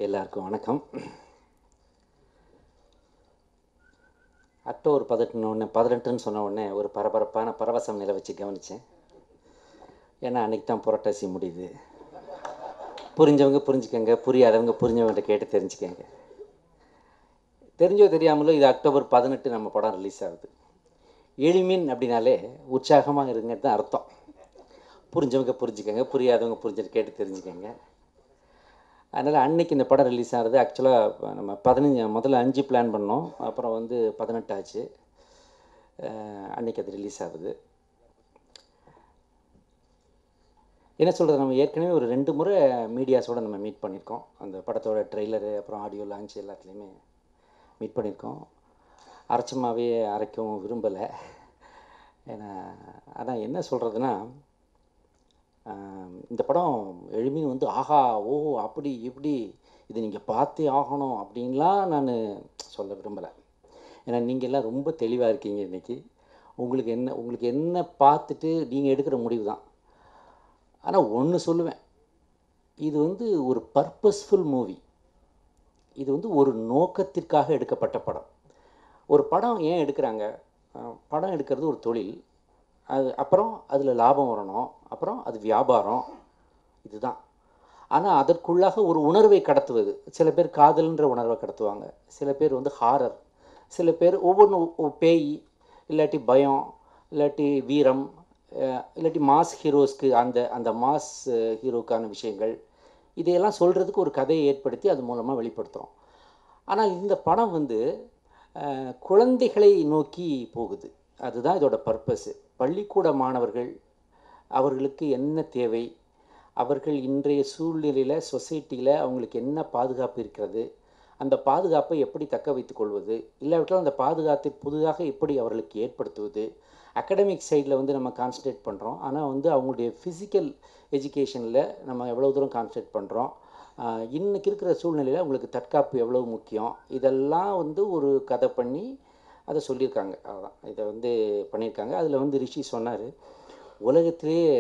எல்லாருக்கும் வணக்கம் அக்டோபர் பதினெட்டுன்னு ஒன்று பதினெட்டுன்னு சொன்ன உடனே ஒரு பரபரப்பான பரவசம் நிலை வச்சு கவனித்தேன் ஏன்னா அன்றைக்கி தான் புரட்டாசி முடியுது புரிஞ்சவங்க புரிஞ்சுக்கங்க புரியாதவங்க புரிஞ்சவங்ககிட்ட கேட்டு தெரிஞ்சுக்கங்க தெரிஞ்சோ தெரியாமலோ இது அக்டோபர் பதினெட்டு நம்ம படம் ரிலீஸ் ஆகுது எளிமின் அப்படின்னாலே உற்சாகமாக இருங்கிறது தான் அர்த்தம் புரிஞ்சவங்க புரிஞ்சுக்கங்க புரியாதவங்க புரிஞ்சுட்டு கேட்டு தெரிஞ்சுக்கங்க அதனால் அன்னைக்கு இந்த படம் ரிலீஸ் ஆகிறது ஆக்சுவலாக நம்ம பதினஞ்சு முதல்ல அஞ்சு பிளான் பண்ணோம் அப்புறம் வந்து பதினெட்டு ஆச்சு அஹ் அன்னைக்கு அது ரிலீஸ் ஆகுது என்ன சொல்கிறது நம்ம ஏற்கனவே ஒரு ரெண்டு முறை மீடியாஸோடு நம்ம மீட் பண்ணியிருக்கோம் அந்த படத்தோட ட்ரெய்லரு அப்புறம் ஆடியோ லான்ச் எல்லாத்துலேயுமே மீட் பண்ணியிருக்கோம் அரைச்சமாகவே அரைக்கவும் விரும்பலை ஏன்னா ஆனால் என்ன சொல்கிறதுனா ஆம், இந்த படம் எளிமையும் வந்து ஆஹா ஓ அப்படி இப்படி இது நீங்கள் பார்த்தே ஆகணும் அப்படின்லாம் நான் சொல்ல விரும்பலை ஏன்னா நீங்கள் எல்லாம் ரொம்ப தெளிவாக இருக்கீங்க இன்றைக்கி உங்களுக்கு என்ன உங்களுக்கு என்ன பார்த்துட்டு நீங்கள் எடுக்கிற முடிவு தான் ஆனால் ஒன்று சொல்லுவேன் இது வந்து ஒரு பர்பஸ்ஃபுல் மூவி இது வந்து ஒரு நோக்கத்திற்காக எடுக்கப்பட்ட படம் ஒரு படம் ஏன் எடுக்கிறாங்க அஹ் படம் எடுக்கிறது ஒரு தொழில் அது அப்புறம் அதில் லாபம் வரணும் அப்புறம் அது வியாபாரம் இதுதான் ஆனால் அதற்குள்ளாக ஒரு உணர்வை கடத்துவது சில பேர் காதல்ன்ற உணர்வை கடத்துவாங்க சில பேர் வந்து ஹாரர் சில பேர் ஒவ்வொன்று பேய் இல்லாட்டி பயம் இல்லாட்டி வீரம் அஹ் இல்லாட்டி மாஸ் ஹீரோஸ்க்கு அந்த அந்த மாஸ் ஹீரோக்கான விஷயங்கள் இதையெல்லாம் சொல்கிறதுக்கு ஒரு கதையை ஏற்படுத்தி அது மூலமாக வெளிப்படுத்துகிறோம் ஆனால் இந்த படம் வந்து அஹ், குழந்தைகளை நோக்கி போகுது அதுதான் இதோட பர்பஸு பள்ளிக்கூட மாணவர்கள் அவர்களுக்கு என்ன தேவை அவர்கள் இன்றைய சூழ்நிலையில் சொசைட்டியில் அவங்களுக்கு என்ன பாதுகாப்பு இருக்கிறது அந்த பாதுகாப்பை எப்படி தக்க வைத்துக் கொள்வது இல்லாவிட்டால் அந்த பாதுகாப்பை புதிதாக எப்படி அவர்களுக்கு ஏற்படுத்துவது அகடமிக் சைடில் வந்து நம்ம கான்சன்ட்ரேட் பண்ணுறோம் ஆனால் வந்து அவங்களுடைய ஃபிசிக்கல் எஜுகேஷனில் நம்ம எவ்வளோ தூரம் கான்சன்ட்ரேட் பண்ணுறோம் இன்றைக்கி இருக்கிற சூழ்நிலையில் அவங்களுக்கு தற்காப்பு எவ்வளோ முக்கியம் இதெல்லாம் வந்து ஒரு கதை பண்ணி அதை சொல்லியிருக்காங்க அவ்வளோதான் இதை வந்து பண்ணியிருக்காங்க அதில் வந்து ரிஷி சொன்னார் உலகத்திலேயே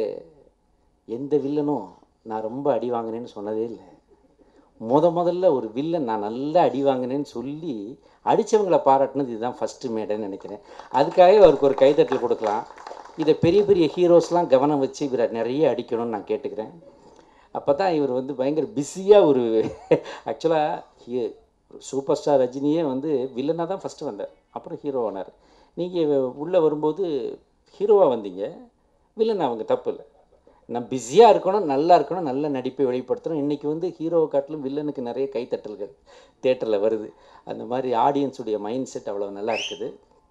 எந்த வில்லனும் நான் ரொம்ப அடி வாங்கினேன்னு சொன்னதே இல்லை முத முதல்ல ஒரு வில்லன் நான் நல்லா அடி வாங்கினேன்னு சொல்லி அடித்தவங்களை பாராட்டினது இதுதான் ஃபஸ்ட்டு மேடைன்னு நினைக்கிறேன் அதுக்காகவே அவருக்கு ஒரு கைத்தட்டல் கொடுக்கலாம் இதை பெரிய பெரிய ஹீரோஸ்லாம் கவனம் வச்சு இவரை நிறைய அடிக்கணும்னு நான் கேட்டுக்கிறேன் அப்போ தான் இவர் வந்து பயங்கர பிஸியாக ஒரு ஆக்சுவலாக சூப்பர் ஸ்டார் ரஜினியே வந்து வில்லனாக தான் ஃபஸ்ட்டு வந்தார் அப்புறம் ஹீரோ ஆனார் நீங்கள் உள்ளே வரும்போது ஹீரோவாக வந்தீங்க வில்லன் அவங்க தப்பு இல்லை நான் பிஸியாக இருக்கணும் நல்லா இருக்கணும் நல்ல நடிப்பை வெளிப்படுத்தணும் இன்றைக்கி வந்து ஹீரோவை காட்டிலும் வில்லனுக்கு நிறைய கைத்தட்டல்கள் தேட்டரில் வருது அந்த மாதிரி ஆடியன்ஸுடைய மைண்ட் செட் அவ்வளோ நல்லா இருக்குது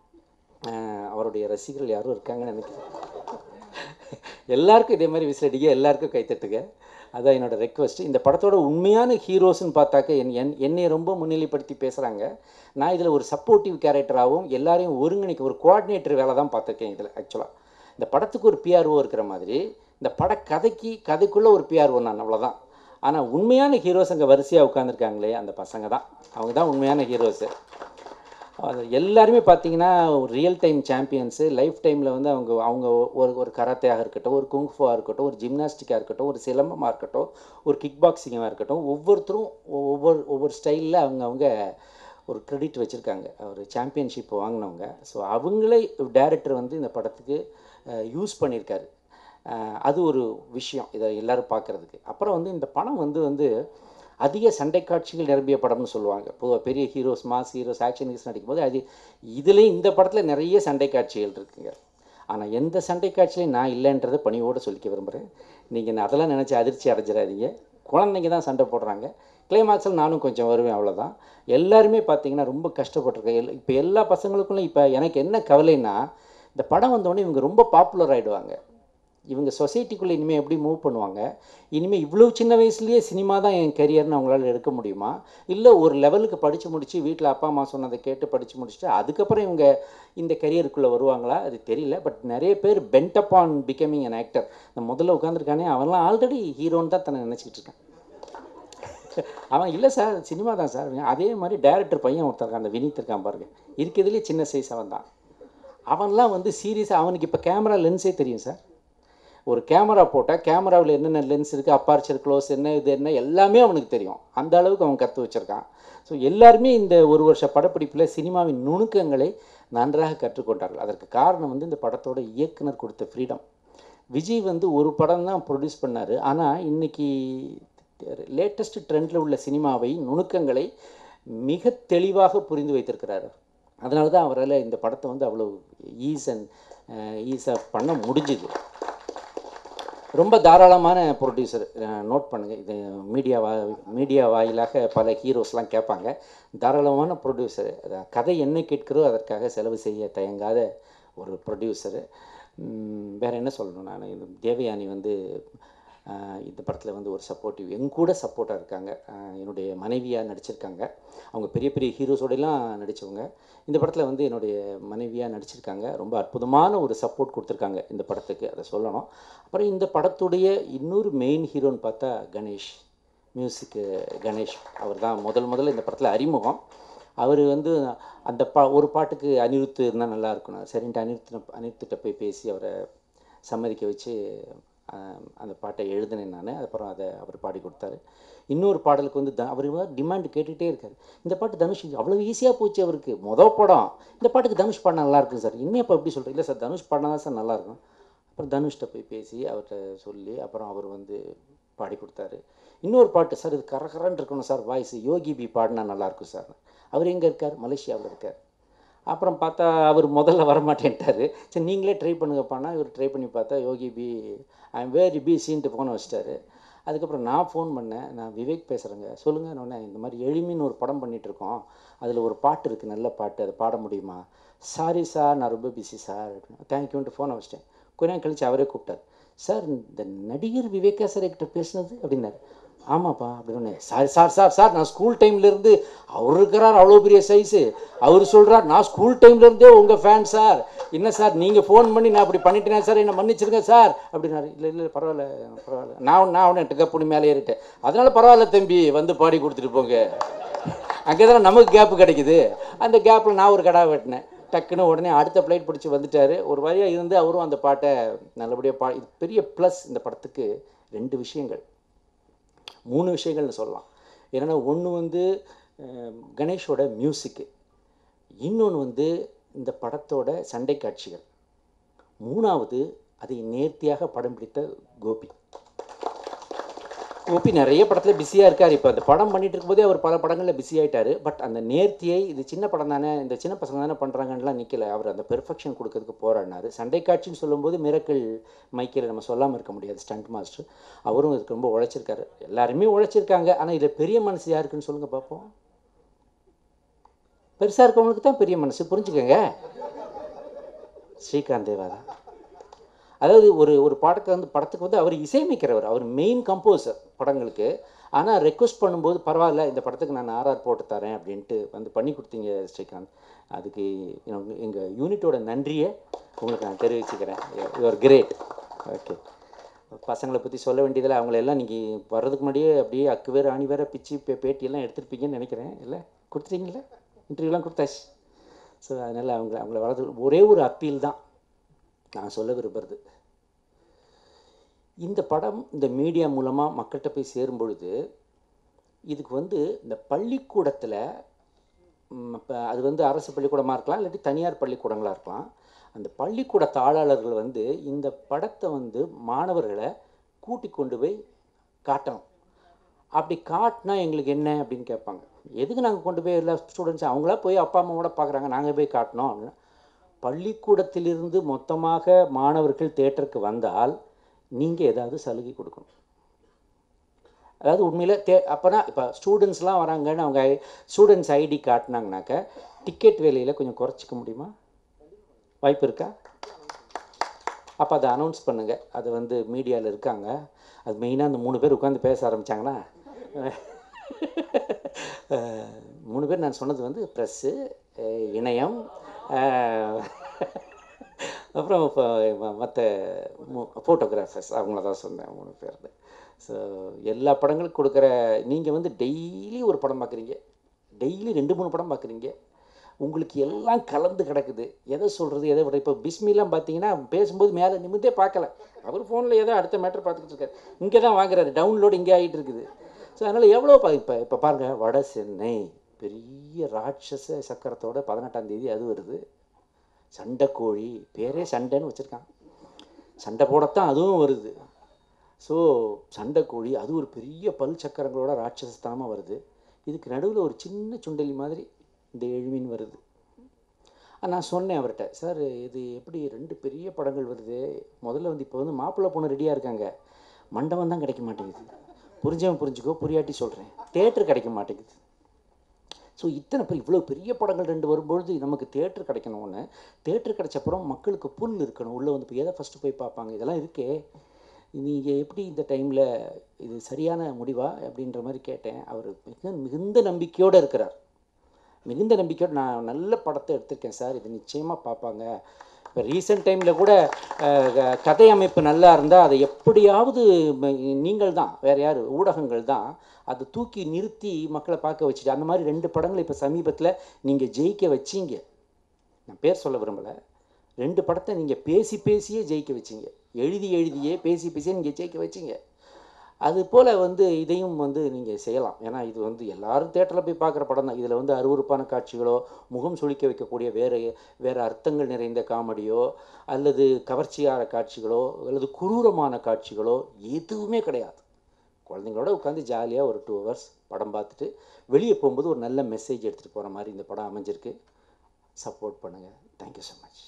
அஹ் அவருடைய ரசிகர்கள் யாரும் இருக்காங்கன்னு நினைக்கிறேன் எல்லாருக்கும் இதே மாதிரி விசிலடிங்க எல்லாருக்கும் கைத்தட்டுங்க அதான் என்னோட ரெக்வஸ்ட் இந்த படத்தோட உண்மையான ஹீரோஸ்னு பார்த்தாக்க என் என் என்னை ரொம்ப முன்னிலைப்படுத்தி பேசுகிறாங்க நான் இதில் ஒரு சப்போர்ட்டிவ் கேரக்டராகவும் எல்லாரையும் ஒருங்கிணைக்க ஒரு கோஆர்டினேட்டர் வேலை தான் பார்த்துருக்கேன் இதில் ஆக்சுவலாக இந்த படத்துக்கு ஒரு பிஆர்ஓ இருக்கிற மாதிரி இந்த பட கதைக்கு கதைக்குள்ளே ஒரு பிஆர்ஓ நான் அவ்வளோதான் ஆனால் உண்மையான ஹீரோஸ் அங்கே வரிசையாக உட்காந்துருக்காங்களே அந்த பசங்க தான் அவங்க தான் உண்மையான ஹீரோஸு அது எல்லாருமே பார்த்தீங்கன்னா ஒரு ரியல் டைம் சாம்பியன்ஸு லைஃப் டைமில் வந்து அவங்க அவங்க ஒரு ஒரு கராத்தையாக இருக்கட்டும் ஒரு குங்ஃபுவாக இருக்கட்டும் ஒரு ஜிம்னாஸ்டிக்காக இருக்கட்டும் ஒரு சிலம்பமாக இருக்கட்டும் ஒரு கிக் பாக்ஸிங்காக இருக்கட்டும் ஒவ்வொருத்தரும் ஒவ்வொரு ஒவ்வொரு ஸ்டைலில் அவங்க அவங்க ஒரு கிரெடிட் வச்சுருக்காங்க ஒரு சாம்பியன்ஷிப் வாங்கினவங்க ஸோ அவங்களே டைரக்டர் வந்து இந்த படத்துக்கு யூஸ் பண்ணியிருக்காரு அஹ் அது ஒரு விஷயம் இதை எல்லாரும் பார்க்குறதுக்கு அப்புறம் வந்து இந்த படம் வந்து வந்து அதிக சண்டை காட்சிகள் நிரம்பிய படம்னு சொல்லுவாங்க பொதுவாக பெரிய heroes mass heroes action heroes நடிக்கும்போது அது இதுலேயும் இந்த படத்தில் நிறைய சண்டை காட்சிகள் இருக்குங்க ஆனால் எந்த சண்டை காட்சியிலையும் நான் இல்லைன்றதை பணியோடு சொல்லிக்க விரும்புகிறேன் நீங்கள் அதெல்லாம் நினச்சி அதிர்ச்சி அடைஞ்சிடாதீங்க குழந்தைங்க தான் சண்டை போடுறாங்க கிளைமாக்ஸில் நானும் கொஞ்சம் வருவேன் அவ்வளோதான் எல்லாருமே பார்த்தீங்கன்னா ரொம்ப கஷ்டப்பட்டிருக்கேன் எல் இப்போ எல்லா பசங்களுக்குள்ளும் இப்போ எனக்கு என்ன கவலைன்னா இந்த படம் வந்தோடனே இவங்க ரொம்ப பாப்புலர் ஆகிடுவாங்க இவங்க சொசைட்டிக்குள்ளே இனிமேல் எப்படி மூவ் பண்ணுவாங்க இனிமேல் இவ்வளோ சின்ன வயசுலேயே சினிமா தான் என் கரியர்னு அவங்களால எடுக்க முடியுமா இல்லை ஒரு லெவலுக்கு படித்து முடித்து வீட்டில் அப்பா அம்மா சொன்னதை கேட்டு படித்து முடிச்சுட்டு அதுக்கப்புறம் இவங்க இந்த கரியருக்குள்ளே வருவாங்களா அது தெரியல பட் நிறைய பேர் bent upon becoming an actor இந்த முதல்ல உட்காந்துருக்கானே அவன்லாம் ஆல்ரெடி ஹீரோன்னு தான் தன்னை நினச்சிக்கிட்டு இருக்கான் அவன் இல்லை சார் சினிமா தான் சார் அதே மாதிரி டைரக்டர் பையன் ஒருத்தர் இருக்கான் அந்த வினீத் இருக்கான் பாருங்க இருக்கிறதுலே சின்ன சைஸ் அவன் தான் அவன்லாம் வந்து சீரியஸாக அவனுக்கு இப்போ கேமரா லென்ஸே தெரியும் சார் ஒரு கேமரா போட்டால் கேமராவில் என்னென்ன லென்ஸ் இருக்குது அப்பார்ச்சர் க்ளோஸ் என்ன இது என்ன எல்லாமே அவனுக்கு தெரியும் அந்த அளவுக்கு அவன் கற்று வச்சுருக்கான் ஸோ எல்லாருமே இந்த ஒரு வருஷ படப்பிடிப்பில் சினிமாவின் நுணுக்கங்களை நன்றாக கற்றுக்கொண்டார்கள் அதற்கு காரணம் வந்து இந்த படத்தோட இயக்குனர் கொடுத்த ஃப்ரீடம் விஜய் வந்து ஒரு படம் தான் ப்ரொடியூஸ் பண்ணார் ஆனால் இன்னைக்கு லேட்டஸ்ட் ட்ரெண்டில் உள்ள சினிமாவை நுணுக்கங்களை மிக தெளிவாக புரிந்து வைத்திருக்கிறார் அதனால தான் அவரால் இந்த படத்தை வந்து அவ்வளோ ஈஸ் அண்ட் ஈஸாக பண்ண முடிஞ்சுது ரொம்ப தாராளமான ப்ரொடியூசர் நோட் பண்ணுங்கள் இது மீடியா வா மீடியா வாயிலாக பல ஹீரோஸ்லாம் கேட்பாங்க தாராளமான ப்ரொடியூசர் கதை என்ன கேட்கிறோ அதற்காக செலவு செய்ய தயங்காத ஒரு ப்ரொடியூசரு வேறு என்ன சொல்லணும் நான் இது தேவயானி வந்து ஆஹ் இந்த படத்தில் வந்து ஒரு சப்போர்ட்டிவ் என் கூட சப்போர்ட்டாக இருக்காங்க ஆஹ் என்னுடைய மனைவியாக நடிச்சிருக்காங்க அவங்க பெரிய பெரிய ஹீரோஸோடலாம் நடித்தவங்க இந்த படத்தில் வந்து என்னுடைய மனைவியாக நடிச்சிருக்காங்க ரொம்ப அற்புதமான ஒரு சப்போர்ட் கொடுத்துருக்காங்க இந்த படத்துக்கு அதை சொல்லணும் அப்புறம் இந்த படத்துடைய இன்னொரு மெயின் ஹீரோன்னு பார்த்தா கணேஷ் மியூசிக்கு கணேஷ் அவர் தான் முதல் முதல்ல இந்த படத்தில் அறிமுகம் அவர் வந்து அந்த பா ஒரு பாட்டுக்கு அனிருத்து இருந்தால் நல்லா இருக்கணும் சரின்ட்டு அனிருத்து அனிருத்திட்ட போய் பேசி அவரை சம்மதிக்க வச்சு ஆஹ், அந்த பாட்டை எழுதினேன் நான் அப்புறம் அதை அவர் பாடி கொடுத்தாரு இன்னொரு பாடலுக்கு வந்து த அவர் டிமாண்ட் கேட்டுகிட்டே இருக்காரு இந்த பாட்டு தனுஷ் அவ்வளோ ஈஸியாக போச்சு அவருக்கு மொதல் படம் இந்த பாட்டுக்கு தனுஷ் பாடினா நல்லா இருக்கும் சார் இன்னும் இப்போ எப்படி சொல்கிறீங்க இல்லை சார் தனுஷ் பாடினா தான் சார் நல்லாயிருக்கும் அப்புறம் தனுஷ்கிட்ட போய் பேசி அவர்கிட்ட சொல்லி அப்புறம் அவர் வந்து பாடி கொடுத்தாரு இன்னொரு பாட்டு சார் இது கரகரன்னு இருக்கணும் சார் வாய்ஸ் யோகி பி பாடினா நல்லாயிருக்கும் சார் அவர் எங்கே இருக்கார் மலேசியாவில் இருக்கார் அப்புறம் பார்த்தா அவர் முதல்ல வரமாட்டேன்ட்டாரு சரி நீங்களே ட்ரை பண்ணுங்கப்பானா இவர் ட்ரை பண்ணி பார்த்தா Yogi B I am very பிஸின்ட்டு ஃபோனை வச்சிட்டாரு அதுக்கப்புறம் நான் ஃபோன் பண்ணேன் நான் விவேக் பேசுகிறேங்க சொல்லுங்கள் உடனே இந்த மாதிரி எளிமின்னு ஒரு படம் பண்ணிட்டு இருக்கோம் அதில் ஒரு பாட்டு இருக்குது நல்ல பாட்டு அதை பாட முடியுமா சாரி சார் நான் ரொம்ப பிஸி சார் அப்படின்னு தேங்க்யூன்ட்டு ஃபோனை வச்சிட்டேன் கொஞ்ச நேரம் கழிச்சு அவரே கூப்பிட்டார் சார் இந்த நடிகர் விவேகா சார் கிட்ட பேசுனது அப்படின்னாரு ஆமாப்பா அப்படின்னு சார் சார் சார் சார் நான் ஸ்கூல் டைம்லேருந்து அவர் இருக்கிறார் அவ்வளோ பெரிய சைஸு அவர் சொல்கிறார் நான் ஸ்கூல் டைம்லேருந்தே உங்கள் ஃபேன் சார் என்ன சார் நீங்கள் ஃபோன் பண்ணி நான் அப்படி பண்ணிட்டேன் சார் என்னை மன்னிச்சிருங்க சார் அப்படின்னாரு இல்லை இல்லை பரவாயில்ல பரவாயில்ல நான் நான் உடனே டிக்கப்புனி மேலே ஏறிட்டேன் அதனால பரவாயில்ல தம்பி வந்து பாடி கொடுத்துட்டு போங்க அங்கே தானே நமக்கு கேப்பு கிடைக்குது அந்த கேப்பில் நான் ஒரு கடா வெட்டினேன் டக்குன்னு உடனே அடுத்த ஃப்ளைட் பிடிச்சி வந்துட்டார் ஒரு வழியாக இருந்து அவரும் அந்த பாட்டை நல்லபடியாக பா இது பெரிய ப்ளஸ் இந்த படத்துக்கு ரெண்டு விஷயங்கள் மூணு விஷயங்கள்னு சொல்லலாம் ஏன்னா ஒன்று வந்து அஹ், கணேஷோட மியூசிக்கு இன்னொன்று வந்து இந்த படத்தோட சண்டை காட்சிகள் மூணாவது அதை நேர்த்தியாக படம் பிடித்த கோபி கோபி நிறைய படத்தில் பிஸியாக இருக்கார் இப்போ அந்த படம் பண்ணிட்டு இருக்கும்போதே அவர் பல படங்களில் பிஸி ஆயிட்டாரு பட் அந்த நேர்த்தியை இது சின்ன படம் தானே இந்த சின்ன பசங்க தானே பண்ணுறாங்கலாம் நிற்கல அவர் அந்த பெர்ஃபெக்ஷன் கொடுக்கறதுக்கு போராடினார் சண்டை காட்சின்னு சொல்லும்போது மிரக்கல் மைக்கில் நம்ம சொல்லாமல் இருக்க முடியாது ஸ்டண்ட் மாஸ்டர் அவரும் இதுக்கு ரொம்ப உழைச்சிருக்காரு எல்லாருமே உழைச்சிருக்காங்க ஆனால் இதில் பெரிய மனசு யாருக்குன்னு சொல்லுங்கள் பார்ப்போம் பெருசாக இருக்கவங்களுக்கு தான் பெரிய மனசு புரிஞ்சுக்கங்க ஸ்ரீகாந்த் தேவா தான் அதாவது ஒரு ஒரு பாடத்துக்கு வந்து படத்துக்கு வந்து அவர் இசையமைக்கிறவர் அவர் மெயின் கம்போசர் படங்களுக்கு ஆனால் ரெக்வஸ்ட் பண்ணும்போது பரவாயில்ல இந்த படத்துக்கு நான் ஆர்ஆர் போட்டு தரேன் அப்படின்ட்டு வந்து பண்ணி கொடுத்தீங்க ஸ்ரீகாந்த் அதுக்கு எங்கள் யூனிட்டோட நன்றியை உங்களுக்கு நான் தெரிவிச்சுக்கிறேன் யுவர் கிரேட் ஓகே பசங்களை பற்றி சொல்ல வேண்டியதில்லை அவங்கள எல்லாம் நீங்கள் வர்றதுக்கு முன்னாடியே அப்படியே அக்கு வேறு ஆணி வேறு பிச்சு பே பேட்டியெல்லாம் எடுத்திருப்பீங்கன்னு நினைக்கிறேன் இல்லை கொடுத்துட்டீங்களா இன்டர்வியூலாம் கொடுத்தாச்சு ஸோ அதனால் அவங்க அவங்கள வளர்த்து ஒரே ஒரு அப்பீல் தான் நான் சொல்ல விரும்புகிறது இந்த படம் இந்த மீடியா மூலமாக மக்கள்கிட்ட போய் சேரும் பொழுது இதுக்கு வந்து இந்த பள்ளிக்கூடத்தில் இப்போ அது வந்து அரசு பள்ளிக்கூடமாக இருக்கலாம் இல்லாட்டி தனியார் பள்ளிக்கூடங்களாக இருக்கலாம் அந்த பள்ளிக்கூட தாளாளர்கள் வந்து இந்த படத்தை வந்து மாணவர்களை கூட்டி கொண்டு போய் காட்டணும் அப்படி காட்டினா எங்களுக்கு என்ன அப்படின்னு கேட்பாங்க எதுக்கு நாங்கள் கொண்டு போய் எல்லா ஸ்டூடெண்ட்ஸ் அவங்களா போய் அப்பா அம்மாவோட பார்க்குறாங்க நாங்கள் போய் காட்டினோம் அப்படின்னா பள்ளிக்கூடத்திலிருந்து மொத்தமாக மாணவர்கள் தேட்டருக்கு வந்தால் நீங்கள் ஏதாவது சலுகை கொடுக்கணும் அதாவது உண்மையில் தே அப்போனா இப்போ ஸ்டூடெண்ட்ஸ்லாம் வராங்கன்னு அவங்க ஸ்டூடெண்ட்ஸ் ஐடி காட்டினாங்கனாக்க டிக்கெட் விலையில் கொஞ்சம் குறைச்சிக்க முடியுமா வாய்ப்பு இருக்கா அப்போ அதை அனௌன்ஸ் பண்ணுங்கள் அது வந்து மீடியாவில் இருக்காங்க அது மெயினாக அந்த மூணு பேர் உட்காந்து பேச ஆரம்பித்தாங்கன்னா மூணு பேர் நான் சொன்னது வந்து ப்ரெஸ்ஸு இணையம் அஹ், அப்புறம் இப்போ மற்ற ஃபோட்டோகிராஃபர்ஸ் அவங்கள தான் சொன்னேன் மூணு பேர் ஸோ எல்லா படங்களுக்கும் கொடுக்குற நீங்கள் வந்து டெய்லி ஒரு படம் பார்க்குறீங்க டெய்லி ரெண்டு மூணு படம் பார்க்குறீங்க உங்களுக்கு எல்லாம் கலந்து கிடக்குது எதை சொல்கிறது எதை விட இப்போ பிஸ்மிலாம் பார்த்தீங்கன்னா பேசும்போது மேலே நிமிந்தே பார்க்கல அவர் ஃபோனில் ஏதோ அடுத்த மேட்டர் பார்த்துக்கிட்டு இருக்காரு இங்கே தான் வாங்குறாரு டவுன்லோடு இங்கே ஆகிட்டு இருக்குது ஸோ அதனால் எவ்வளோ பா இப்போ இப்போ பாருங்கள் வட சென்னை பெரிய ராட்சச சக்கரத்தோட பதினெட்டாம் தேதி அது வருது சண்டைக்கோழி பேரே சண்டைன்னு வச்சுருக்கான் சண்டை போடத்தான் அதுவும் வருது ஸோ சண்டைக்கோழி அது ஒரு பெரிய பல் சக்கரங்களோட ராட்சசத்தனமாக வருது இதுக்கு நடுவில் ஒரு சின்ன சுண்டலி மாதிரி இந்த எழுமின் வருது ஆ, நான் சொன்னேன் அவர்கிட்ட சார் இது எப்படி ரெண்டு பெரிய படங்கள் வருது முதல்ல வந்து இப்போ வந்து மாப்பிள்ளை பொண்ணு ரெடியாக இருக்காங்க மண்டபம் தான் கிடைக்க மாட்டேங்குது புரிஞ்சவன் புரிஞ்சுக்கோ புரியாட்டி சொல்கிறேன் தேட்டர் கிடைக்க மாட்டேங்குது ஸோ இத்தனை பேர் இவ்வளோ பெரிய படங்கள் ரெண்டு வரும்பொழுது நமக்கு தேட்டர் கிடைக்கணும் ஒன்று தேட்டர் கிடைச்சப்புறம் மக்களுக்கு புல் இருக்கணும் உள்ளே வந்து இப்போ எதை ஃபஸ்ட்டு போய் பார்ப்பாங்க இதெல்லாம் இருக்கே நீங்கள் எப்படி இந்த டைமில் இது சரியான முடிவா அப்படின்ற மாதிரி கேட்டேன் அவர் மிக மிகுந்த நம்பிக்கையோடு இருக்கிறார் மிகுந்த நம்பிக்கையோடு நான் நல்ல படத்தை எடுத்திருக்கேன் சார் இது நிச்சயமாக பார்ப்பாங்க இப்போ ரீசெண்ட் டைமில் கூட அஹ், க- கதை அமைப்பு நல்லா இருந்தால் அதை எப்படியாவது ம- நீங்கள் தான் வேறு யார் ஊடகங்கள் தான் அதை தூக்கி நிறுத்தி மக்களை பார்க்க வச்சுட்டு அந்த மாதிரி ரெண்டு படங்கள் இப்போ சமீபத்தில் நீங்கள் ஜெயிக்க வச்சீங்க நான் பேர் சொல்ல விரும்பலை ரெண்டு படத்தை நீங்கள் பேசி பேசியே ஜெயிக்க வச்சீங்க எழுதி எழுதியே பேசி பேசியே நீங்கள் ஜெயிக்க வச்சீங்க அது போல் வந்து இதையும் வந்து நீங்கள் செய்யலாம் ஏன்னா இது வந்து எல்லாரும் தேட்டரில் போய் பார்க்குற படம் தான் இதில் வந்து அருவருப்பான காட்சிகளோ முகம் சுளிக்க வைக்கக்கூடிய வேறு வேறு அர்த்தங்கள் நிறைந்த காமெடியோ அல்லது கவர்ச்சியான காட்சிகளோ அல்லது குரூரமான காட்சிகளோ எதுவுமே கிடையாது குழந்தைங்களோட உட்காந்து ஜாலியாக ஒரு டூ ஹவர்ஸ் படம் பார்த்துட்டு வெளியே போகும்போது ஒரு நல்ல மெசேஜ் எடுத்துகிட்டு போகிற மாதிரி இந்த படம் அமைஞ்சிருக்கு சப்போர்ட் பண்ணுங்கள் தேங்க்யூ ஸோ மச்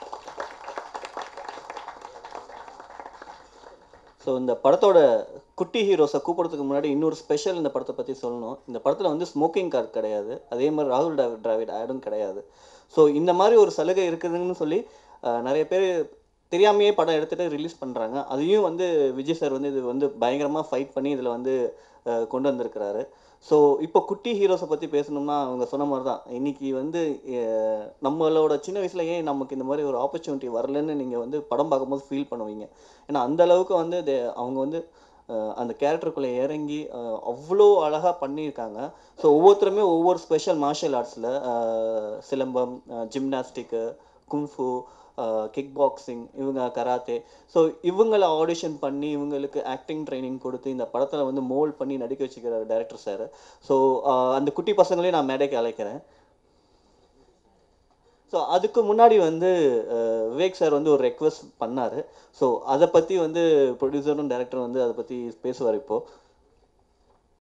ஸோ இந்த படத்தோட குட்டி ஹீரோஸை கூப்பிட்றதுக்கு முன்னாடி இன்னொரு ஸ்பெஷல் இந்த படத்தை பற்றி சொல்லணும் இந்த படத்தில் வந்து ஸ்மோக்கிங் கார்டு கிடையாது அதே மாதிரி ராகுல் டிராவிட் டிராவிட் ஆடும் கிடையாது ஸோ இந்த மாதிரி ஒரு சலுகை இருக்குதுன்னு சொல்லி அஹ், நிறைய பேர் தெரியாமையே படம் எடுத்துகிட்டு ரிலீஸ் பண்ணுறாங்க அதையும் வந்து விஜய் சார் வந்து இது வந்து பயங்கரமாக ஃபைட் பண்ணி இதில் வந்து அஹ், கொண்டு வந்திருக்கிறாரு ஸோ இப்போ குட்டி ஹீரோஸை பற்றி பேசணும்னா அவங்க சொன்ன மாதிரி தான் இன்னைக்கு வந்து அஹ், நம்மளோட சின்ன வயசுல ஏன் நமக்கு இந்த மாதிரி ஒரு ஆப்பர்ச்சுனிட்டி வரலன்னு நீங்கள் வந்து படம் பார்க்கும்போது ஃபீல் பண்ணுவீங்க ஏன்னா அந்த அளவுக்கு வந்து they- அவங்க வந்து அஹ், அந்த கேரக்டருக்குள்ளே இறங்கி அஹ், அவ்வளோ அழகாக பண்ணியிருக்காங்க ஸோ ஒவ்வொருத்தருமே ஒவ்வொரு ஸ்பெஷல் மார்ஷியல் ஆர்ட்ஸில் silambam gymnastic kung fu kick boxing இவங்க கராத்தே ஸோ இவங்களை ஆடிஷன் பண்ணி இவங்களுக்கு ஆக்டிங் ட்ரைனிங் கொடுத்து இந்த படத்தில் வந்து மோல்ட் பண்ணி நடிக்க வச்சுக்கிறார் டேரக்டர் சார் ஸோ அந்த குட்டி பசங்களையும் நான் மேடைக்கு அழைக்கிறேன் ஸோ அதுக்கு முன்னாடி வந்து அஹ், விவேக் சார் வந்து ஒரு ரெக்வஸ்ட் பண்ணார் ஸோ அதை பற்றி வந்து ப்ரொடியூசரும் டைரக்டரும் வந்து அதை பற்றி பேசுவார் இப்போது